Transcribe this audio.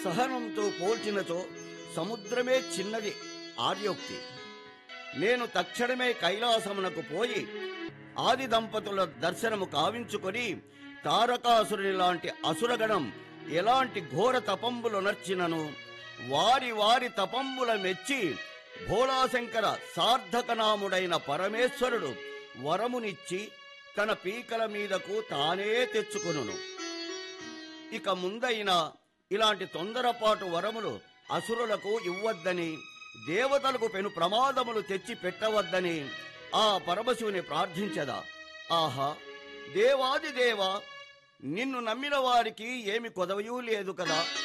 సహనంతో పోల్చినచో సముద్రమే చిన్నది ఆర్యోక్తి నేను తక్షణమే కైలాసమునకు పోయి ఆది దంపతుల దర్శనము కావించుకొని తారకాసురుని లాంటి అసురగణం ఎలాంటి ఘోర తపంబులొనర్చినను వారి వారి తపంబుల మెచ్చి భోళాశంకర సార్థకనాముడైన పరమేశ్వరుడు వరమునిచ్చి తన పీకల మీదకు తానే తెచ్చుకొనును ఇక ముందైనా ఇలాంటి తొందరపాటు వరములు అసురులకు ఇవ్వద్దని దేవతలకు పెను ప్రమాదములు తెచ్చి పెట్టవద్దని ఆ పరమశివుని ప్రార్థించదా ఆహా దేవాది దేవా నిన్ను నమ్మిన వారికి ఏమి కొదవయూ లేదు కదా